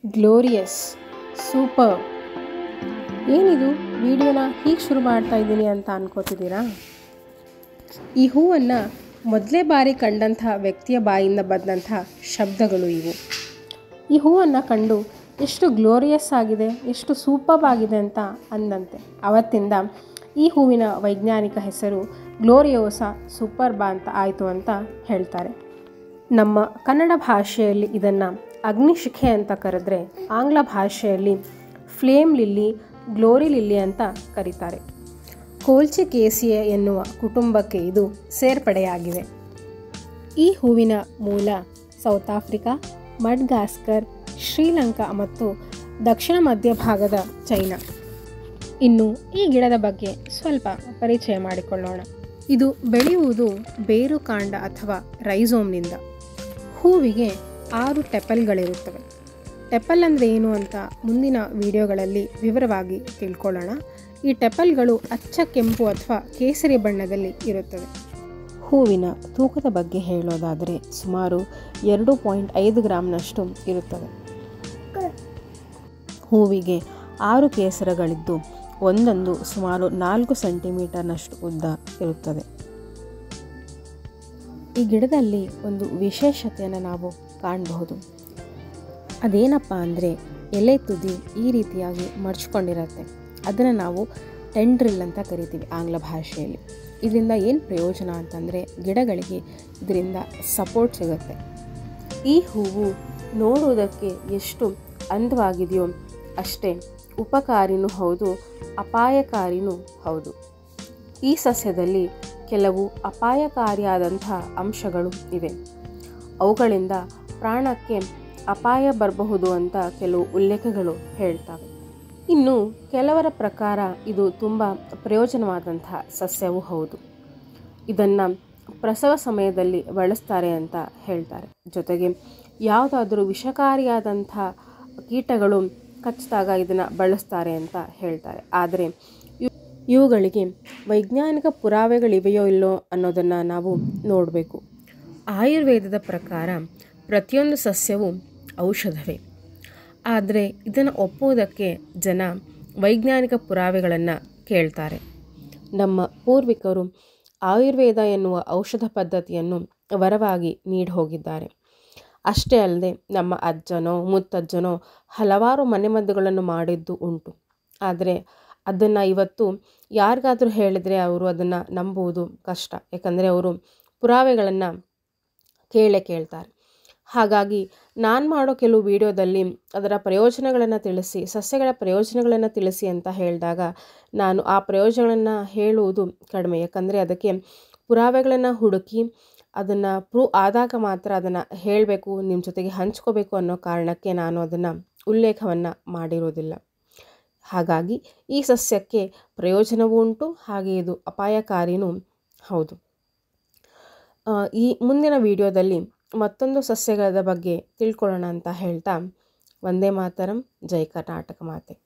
glorious super ಏನಿದು ವಿಡಿಯೋನ ಹೀಗೆ ಶುರು ಮಾಡ್ತಾ ಇದ್ದೀನಿ ಅಂತ ಅನ್ಕೋತಿದ್ದೀರಾ ಈ ಹೂವನ್ನು ಮೊದಲೇ ಬಾರಿ ಕಂಡಂಥ ವ್ಯಕ್ತಿಯ ಬಾಯಿಂದ ಬಂದಂಥ ಶಬ್ದಗಳು ಇವು ಈ ಹೂವನ್ನು ಕಂಡು ಎಷ್ಟು ಗ್ಲೋರಿಯಸ್ ಆಗಿದೆ ಎಷ್ಟು ಸೂಪರ್ ಆಗಿದೆ ಅಂತ ಅಂದಂತೆ ಅವತ್ತಿಂದ ಈ ಹೂವಿನ ವೈಜ್ಞಾನಿಕ ಹೆಸರು ಗ್ಲೋರಿಯೋಸಾ ಸೂಪರ್ಬಾ ಅಂತ ಆಯಿತು ಅಂತ ಹೇಳ್ತಾರೆ ನಮ್ಮ ಕನ್ನಡ ಭಾಷೆಯಲ್ಲಿ ಇದನ್ನು ಅಗ್ನಿಶಿಖೆ ಅಂತ ಕರೆದ್ರೆ ಆಂಗ್ಲ ಭಾಷೆಯಲ್ಲಿ ಫ್ಲೇಮ್ ಲಿಲ್ಲಿ ಗ್ಲೋರಿ ಲಿಲ್ಲಿ ಅಂತ ಕರೀತಾರೆ ಕೋಲ್ಚಿಕೇಸಿಯೆ ಎನ್ನುವ ಕುಟುಂಬಕ್ಕೆ ಇದು ಸೇರ್ಪಡೆಯಾಗಿದೆ ಈ ಹೂವಿನ ಮೂಲ ಸೌತ್ ಆಫ್ರಿಕಾ ಮಡ್ಗಾಸ್ಕರ್ ಶ್ರೀಲಂಕಾ ಮತ್ತು ದಕ್ಷಿಣ ಮಧ್ಯಭಾಗದ ಚೈನಾ ಇನ್ನು ಈ ಗಿಡದ ಬಗ್ಗೆ ಸ್ವಲ್ಪ ಪರಿಚಯ ಮಾಡಿಕೊಳ್ಳೋಣ ಇದು ಬೆಳೆಯುವುದು ಬೇರು ಕಾಂಡ ಅಥವಾ ರೈಸೋಮ್ನಿಂದ ಹೂವಿಗೆ ಆರು ಟೆಪಲ್ಗಳಿರುತ್ತವೆ ಟೆಪಲ್ ಅಂದರೆ ಏನು ಅಂತ ಮುಂದಿನ ವಿಡಿಯೋಗಳಲ್ಲಿ ವಿವರವಾಗಿ ತಿಳ್ಕೊಳ್ಳೋಣ ಈ ಟೆಪಲ್ಗಳು ಅಚ್ಚ ಕೆಂಪು ಅಥವಾ ಕೇಸರಿ ಬಣ್ಣದಲ್ಲಿ ಇರುತ್ತವೆ ಹೂವಿನ ತೂಕದ ಬಗ್ಗೆ ಹೇಳೋದಾದರೆ ಸುಮಾರು ಎರಡು ಪಾಯಿಂಟ್ ಐದು ಗ್ರಾಮ್ನಷ್ಟು ಇರುತ್ತದೆ ಹೂವಿಗೆ ಆರು ಕೇಸರಗಳಿದ್ದು ಒಂದೊಂದು ಸುಮಾರು ನಾಲ್ಕು ಸೆಂಟಿಮೀಟರ್ನಷ್ಟು ಉದ್ದ ಇರುತ್ತದೆ ಈ ಗಿಡದಲ್ಲಿ ಒಂದು ವಿಶೇಷತೆಯನ್ನು ನಾವು ಕಾಣಬಹುದು ಅದೇನಪ್ಪ ಅಂದರೆ ಎಲೆ ತುದಿ ಈ ರೀತಿಯಾಗಿ ಮಡ್ಚ್ಕೊಂಡಿರತ್ತೆ ಅದನ್ನು ನಾವು ಟೆಂಡ್ರಿಲ್ ಅಂತ ಕರಿತೀವಿ ಆಂಗ್ಲ ಭಾಷೆಯಲ್ಲಿ ಇದರಿಂದ ಏನು ಪ್ರಯೋಜನ ಅಂತಂದರೆ ಗಿಡಗಳಿಗೆ ಇದರಿಂದ ಸಪೋರ್ಟ್ ಸಿಗುತ್ತೆ ಈ ಹೂವು ನೋಡುವುದಕ್ಕೆ ಎಷ್ಟು ಅಂದವಾಗಿದೆಯೋ ಅಷ್ಟೇ ಉಪಕಾರಿನೂ ಹೌದು ಅಪಾಯಕಾರಿನೂ ಹೌದು ಈ ಸಸ್ಯದಲ್ಲಿ ಕೆಲವು ಅಪಾಯಕಾರಿಯಾದಂಥ ಅಂಶಗಳು ಇವೆ ಅವುಗಳಿಂದ ಪ್ರಾಣಕ್ಕೆ ಅಪಾಯ ಬರಬಹುದು ಅಂತ ಕೆಲವು ಉಲ್ಲೇಖಗಳು ಹೇಳ್ತವೆ ಇನ್ನು ಕೆಲವರ ಪ್ರಕಾರ ಇದು ತುಂಬ ಪ್ರಯೋಜನವಾದಂತಹ ಸಸ್ಯವೂ ಹೌದು ಇದನ್ನು ಪ್ರಸವ ಸಮಯದಲ್ಲಿ ಬಳಸ್ತಾರೆ ಅಂತ ಹೇಳ್ತಾರೆ ಜೊತೆಗೆ ಯಾವುದಾದ್ರೂ ವಿಷಕಾರಿಯಾದಂಥ ಕೀಟಗಳು ಕಚ್ಚಿದಾಗ ಇದನ್ನು ಬಳಸ್ತಾರೆ ಅಂತ ಹೇಳ್ತಾರೆ ಆದರೆ ಇವುಗಳಿಗೆ ವೈಜ್ಞಾನಿಕ ಪುರಾವೆಗಳಿವೆಯೋ ಇಲ್ಲೋ ಅನ್ನೋದನ್ನು ನಾವು ನೋಡಬೇಕು ಆಯುರ್ವೇದದ ಪ್ರಕಾರ ಪ್ರತಿಯೊಂದು ಸಸ್ಯವು ಔಷಧವೇ ಆದರೆ ಇದನ್ನು ಒಪ್ಪುವುದಕ್ಕೆ ಜನ ವೈಜ್ಞಾನಿಕ ಪುರಾವೆಗಳನ್ನು ಕೇಳ್ತಾರೆ ನಮ್ಮ ಪೂರ್ವಿಕರು ಆಯುರ್ವೇದ ಎನ್ನುವ ಔಷಧ ಪದ್ಧತಿಯನ್ನು ವರವಾಗಿ ನೀಡಿ ಹೋಗಿದ್ದಾರೆ ಅಷ್ಟೇ ಅಲ್ಲದೆ ನಮ್ಮ ಅಜ್ಜನೋ ಮುತ್ತಜ್ಜನೋ ಹಲವಾರು ಮನೆಮದ್ದುಗಳನ್ನು ಮಾಡಿದ್ದು ಉಂಟು ಆದರೆ ಅದನ್ನು ಇವತ್ತು ಯಾರಿಗಾದರೂ ಹೇಳಿದರೆ ಅವರು ಅದನ್ನು ನಂಬುವುದು ಕಷ್ಟ ಯಾಕಂದರೆ ಅವರು ಪುರಾವೆಗಳನ್ನು ಕೇಳೇ ಕೇಳ್ತಾರೆ ಹಾಗಾಗಿ ನಾನು ಮಾಡೋ ಕೆಲವು ವಿಡಿಯೋದಲ್ಲಿ ಅದರ ಪ್ರಯೋಜನಗಳನ್ನು ತಿಳಿಸಿ ಸಸ್ಯಗಳ ಪ್ರಯೋಜನಗಳನ್ನು ತಿಳಿಸಿ ಅಂತ ಹೇಳಿದಾಗ ನಾನು ಆ ಪ್ರಯೋಜನಗಳನ್ನು ಹೇಳುವುದು ಕಡಿಮೆ ಯಾಕಂದರೆ ಅದಕ್ಕೆ ಪುರಾವೆಗಳನ್ನು ಹುಡುಕಿ ಅದನ್ನು ಪ್ರೂವ್ ಆದಾಗ ಮಾತ್ರ ಅದನ್ನು ಹೇಳಬೇಕು ನಿಮ್ಮ ಜೊತೆಗೆ ಹಂಚ್ಕೋಬೇಕು ಅನ್ನೋ ಕಾರಣಕ್ಕೆ ನಾನು ಅದನ್ನು ಉಲ್ಲೇಖವನ್ನು ಮಾಡಿರೋದಿಲ್ಲ ಹಾಗಾಗಿ ಈ ಸಸ್ಯಕ್ಕೆ ಪ್ರಯೋಜನವೂ ಉಂಟು ಹಾಗೆ ಇದು ಅಪಾಯಕಾರಿನೂ ಹೌದು ಈ ಮುಂದಿನ ವಿಡಿಯೋದಲ್ಲಿ ಮತ್ತೊಂದು ಸಸ್ಯಗಳ ಬಗ್ಗೆ ತಿಳ್ಕೊಳ್ಳೋಣ ಅಂತ ಹೇಳ್ತಾ ವಂದೇ ಮಾತರಂ ಜೈ ಕರ್ನಾಟಕ ಮಾತೆ